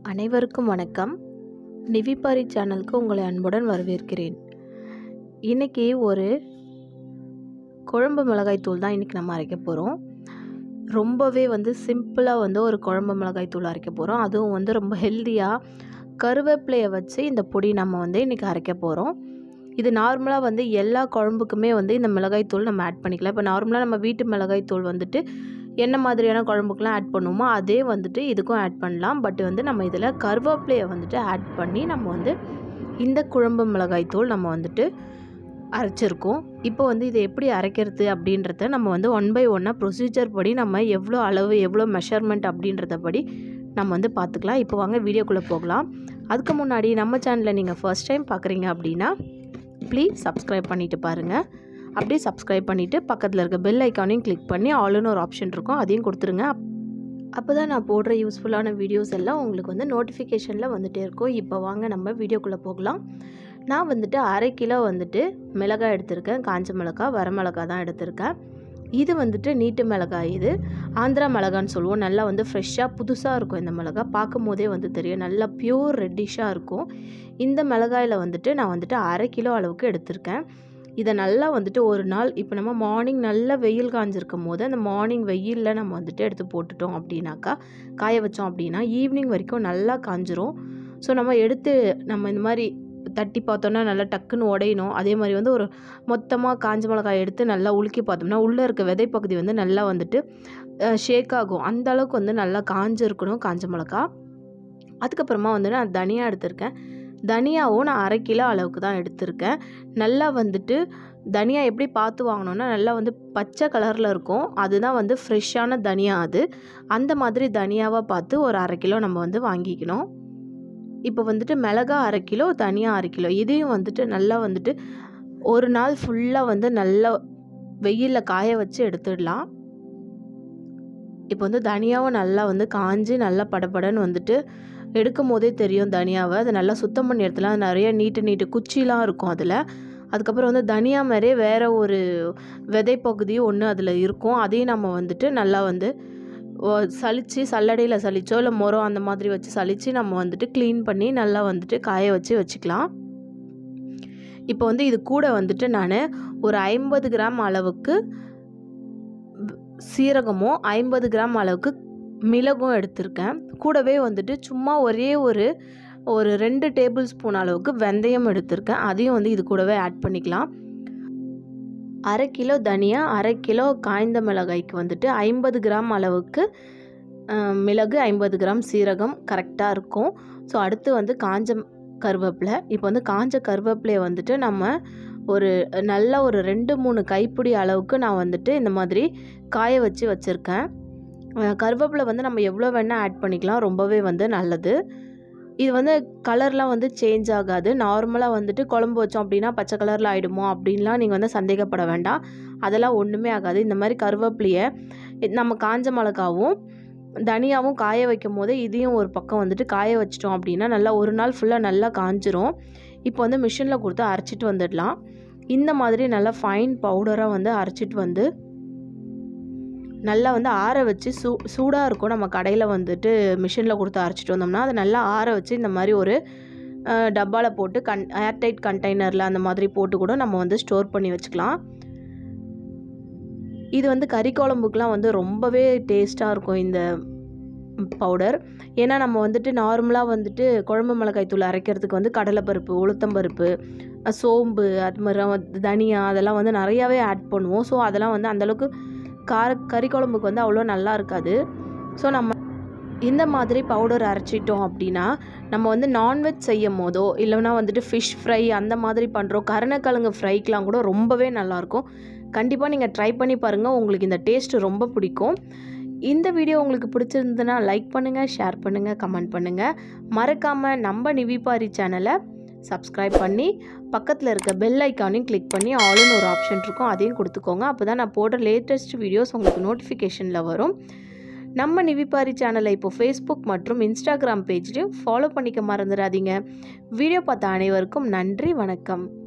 அனைவருக்கும் வணக்கம் நிவிபாரி சேனலுக்கு உங்களை அன்புடன் வரவேற்கிறேன் இன்றைக்கி ஒரு குழம்பு மிளகாய் தூள் தான் இன்றைக்கி நம்ம அரைக்க போகிறோம் ரொம்பவே வந்து சிம்பிளாக வந்து ஒரு குழம்பு மிளகாய் தூள் அரைக்க போகிறோம் அதுவும் வந்து ரொம்ப ஹெல்த்தியாக கருவேப்பிலையை வச்சு இந்த பொடி நம்ம வந்து இன்றைக்கி அரைக்க போகிறோம் இது நார்மலாக வந்து எல்லா குழம்புக்குமே வந்து இந்த மிளகாய் தூள் நம்ம ஆட் பண்ணிக்கலாம் இப்போ நார்மலாக நம்ம வீட்டு மிளகாய் தூள் வந்துட்டு என்ன மாதிரியான குழம்புக்கெலாம் ஆட் பண்ணுவோமோ அதே வந்துட்டு இதுக்கும் ஆட் பண்ணலாம் பட் வந்து நம்ம இதில் கருவேப்பிலையை வந்துட்டு ஆட் பண்ணி நம்ம வந்து இந்த குழம்பு மிளகாய் தூள் நம்ம வந்துட்டு அரைச்சிருக்கோம் இப்போ வந்து இதை எப்படி அரைக்கிறது அப்படின்றத நம்ம வந்து ஒன் பை ஒன்னாக ப்ரொசீஜர் படி நம்ம எவ்வளோ அளவு எவ்வளோ மெஷர்மெண்ட் அப்படின்றத படி நம்ம வந்து பார்த்துக்கலாம் இப்போ வாங்க வீடியோக்குள்ளே போகலாம் அதுக்கு முன்னாடி நம்ம சேனலில் நீங்கள் ஃபர்ஸ்ட் டைம் பார்க்குறீங்க அப்படின்னா ப்ளீஸ் சப்ஸ்கிரைப் பண்ணிவிட்டு பாருங்கள் அப்படியே சப்ஸ்கிரைப் பண்ணிவிட்டு பக்கத்தில் இருக்க பெல் ஐக்கானையும் கிளிக் பண்ணி ஆல்னு ஒரு ஆப்ஷன் இருக்கும் அதையும் கொடுத்துருங்க அப்போ தான் நான் போடுற யூஸ்ஃபுல்லான வீடியோஸ் எல்லாம் உங்களுக்கு வந்து நோட்டிஃபிகேஷனில் வந்துகிட்டே இருக்கும் இப்போ வாங்க நம்ம வீடியோக்குள்ளே போகலாம் நான் வந்துட்டு அரை கிலோ வந்துட்டு மிளகாய் எடுத்திருக்கேன் காஞ்ச மிளகாய் வரமிளகாய் தான் எடுத்திருக்கேன் இது வந்துட்டு நீட்டு மிளகாய் இது ஆந்திரா மிளகான்னு சொல்லுவோம் நல்லா வந்து ஃப்ரெஷ்ஷாக புதுசாக இருக்கும் இந்த மிளகாய் பார்க்கும் போதே வந்து தெரியும் நல்லா பியூர் ரெட்டிஷாக இருக்கும் இந்த மிளகாயில் வந்துட்டு நான் வந்துட்டு அரை கிலோ அளவுக்கு எடுத்திருக்கேன் இதை நல்லா வந்துட்டு ஒரு நாள் இப்போ நம்ம மார்னிங் நல்லா வெயில் காஞ்சிருக்கும் போது அந்த மார்னிங் வெயிலில் நம்ம வந்துட்டு எடுத்து போட்டுட்டோம் அப்படின்னாக்கா காய வச்சோம் அப்படின்னா ஈவினிங் வரைக்கும் நல்லா காஞ்சிரும் ஸோ நம்ம எடுத்து நம்ம இந்த மாதிரி தட்டி பார்த்தோன்னா நல்லா டக்குன்னு உடையணும் அதே மாதிரி வந்து ஒரு மொத்தமாக காஞ்ச மிளகாய் எடுத்து நல்லா உலுக்கி பார்த்தோம்னா உள்ளே இருக்க விதை பகுதி வந்து நல்லா வந்துட்டு ஷேக் ஆகும் அந்த அளவுக்கு வந்து நல்லா காஞ்சிருக்கணும் காஞ்ச மிளகா அதுக்கப்புறமா வந்து நான் தனியாக எடுத்திருக்கேன் தனியாவும் நான் அரை கிலோ அளவுக்கு தான் எடுத்திருக்கேன் நல்லா வந்துட்டு தனியா எப்படி பார்த்து வாங்கணுன்னா நல்லா வந்து பச்சை கலரில் இருக்கும் அதுதான் வந்து ஃப்ரெஷ்ஷான தனியா அது அந்த மாதிரி தனியாவாக பார்த்து ஒரு அரை கிலோ நம்ம வந்து வாங்கிக்கணும் இப்போ வந்துட்டு மிளகா அரை கிலோ தனியாக அரை கிலோ இதையும் வந்துட்டு நல்லா வந்துட்டு ஒரு நாள் ஃபுல்லாக வந்து நல்லா வெயிலில் காய வச்சு எடுத்துடலாம் இப்போ வந்து தனியாவும் நல்லா வந்து காஞ்சி நல்லா படபடன்னு வந்துட்டு எடுக்கும் போதே தெரியும் தனியாவை அதை நல்லா சுத்தம் பண்ணி எடுத்துலாம் நிறைய நீட்டு நீட்டு குச்சிலாம் இருக்கும் அதில் அதுக்கப்புறம் வந்து தனியா மாதிரியே வேறு ஒரு விதை பகுதியும் ஒன்று அதில் இருக்கும் அதையும் நம்ம வந்துட்டு நல்லா வந்து சளிச்சு சல்லடையில் சளிச்சோ இல்லை முறம் அந்த மாதிரி வச்சு சளிச்சு நம்ம வந்துட்டு க்ளீன் பண்ணி நல்லா வந்துட்டு காய வச்சு வச்சுக்கலாம் இப்போ வந்து இது கூட வந்துட்டு நான் ஒரு ஐம்பது கிராம் அளவுக்கு சீரகமும் ஐம்பது கிராம் அளவுக்கு மிளகும் எடுத்திருக்கேன் கூடவே வந்துட்டு சும்மா ஒரே ஒரு ஒரு ரெண்டு டேபிள் ஸ்பூன் அளவுக்கு வெந்தயம் எடுத்திருக்கேன் அதையும் வந்து இது கூடவே ஆட் பண்ணிக்கலாம் அரை கிலோ தனியா அரை கிலோ காய்ந்த மிளகாய்க்கு வந்துட்டு ஐம்பது கிராம் அளவுக்கு மிளகு ஐம்பது கிராம் சீரகம் கரெக்டாக இருக்கும் ஸோ அடுத்து வந்து காஞ்ச கருவேப்பிலை இப்போ வந்து காஞ்ச கருவேப்பிலையை வந்துட்டு நம்ம ஒரு நல்ல ஒரு ரெண்டு மூணு கைப்பிடி அளவுக்கு நான் வந்துட்டு இந்த மாதிரி காய வச்சு வச்சுருக்கேன் கருவேப்பிலை வந்து நம்ம எவ்வளோ வேணால் ஆட் பண்ணிக்கலாம் ரொம்பவே வந்து நல்லது இது வந்து கலர்லாம் வந்து சேஞ்ச் ஆகாது நார்மலாக வந்துட்டு குழம்பு வச்சோம் அப்படின்னா பச்சை கலரில் ஆகிடுமோ அப்படின்லாம் நீங்கள் வந்து சந்தேகப்பட வேண்டாம் அதெல்லாம் ஒன்றுமே ஆகாது இந்த மாதிரி கருவேப்பிலையை நம்ம காஞ்ச மிளகாவும் தனியாவும் காய வைக்கும் போது இதையும் ஒரு பக்கம் வந்துட்டு காய வச்சிட்டோம் அப்படின்னா நல்லா ஒரு நாள் ஃபுல்லாக நல்லா காஞ்சிரும் இப்போ வந்து மிஷினில் கொடுத்து அரைச்சிட்டு வந்துடலாம் இந்த மாதிரி நல்லா ஃபைன் பவுடராக வந்து அரைச்சிட்டு வந்து நல்லா வந்து ஆற வச்சு சூ சூடாக இருக்கும் நம்ம கடையில் வந்துட்டு மிஷினில் கொடுத்து அரைச்சிட்டு வந்தோம்னா அதை நல்லா ஆற வச்சு இந்த மாதிரி ஒரு டப்பாவில் போட்டு கன் ஏர்டைட் கண்டெய்னரில் அந்த மாதிரி போட்டு கூட நம்ம வந்து ஸ்டோர் பண்ணி வச்சுக்கலாம் இது வந்து கறி குழம்புக்கெலாம் வந்து ரொம்பவே டேஸ்ட்டாக இருக்கும் இந்த பவுடர் ஏன்னா நம்ம வந்துட்டு நார்மலாக வந்துட்டு குழம்பு மிளகாய் தூள் அரைக்கிறதுக்கு வந்து கடலைப்பருப்பு உளுத்தம்பருப்பு சோம்பு அது மாதிரி தனியா அதெல்லாம் வந்து நிறையாவே ஆட் பண்ணுவோம் ஸோ அதெல்லாம் வந்து அந்தளவுக்கு கார கறி குழம்புக்கு வந்து அவ்வளோ நல்லா இருக்காது ஸோ நம்ம இந்த மாதிரி பவுடர் அரைச்சிட்டோம் அப்படின்னா நம்ம வந்து நான்வெஜ் செய்யும் போதோ இல்லைனா வந்துட்டு ஃபிஷ் ஃப்ரை அந்த மாதிரி பண்ணுறோம் கருணக்கிழங்கு ஃப்ரைக்கெலாம் கூட ரொம்பவே நல்லாயிருக்கும் கண்டிப்பாக நீங்கள் ட்ரை பண்ணி பாருங்கள் உங்களுக்கு இந்த டேஸ்ட்டு ரொம்ப பிடிக்கும் இந்த வீடியோ உங்களுக்கு பிடிச்சிருந்ததுன்னா லைக் பண்ணுங்கள் ஷேர் பண்ணுங்கள் கமெண்ட் பண்ணுங்கள் மறக்காமல் நம்ம நிவிபாரி சேனலை சப்ஸ்கிரைப் பண்ணி பக்கத்தில் இருக்க பெல் ஐக்கானையும் கிளிக் பண்ணி ஆல்னு ஒரு ஆப்ஷன் இருக்கும் அதையும் கொடுத்துக்கோங்க அப்போ தான் நான் போடுற லேட்டஸ்ட் வீடியோஸ் உங்களுக்கு நோட்டிஃபிகேஷனில் வரும் நம்ம நிவிபாரி சேனலை இப்போ ஃபேஸ்புக் மற்றும் இன்ஸ்டாகிராம் பேஜ்லேயும் ஃபாலோ பண்ணிக்க மறந்துடாதீங்க வீடியோ பார்த்த அனைவருக்கும் நன்றி வணக்கம்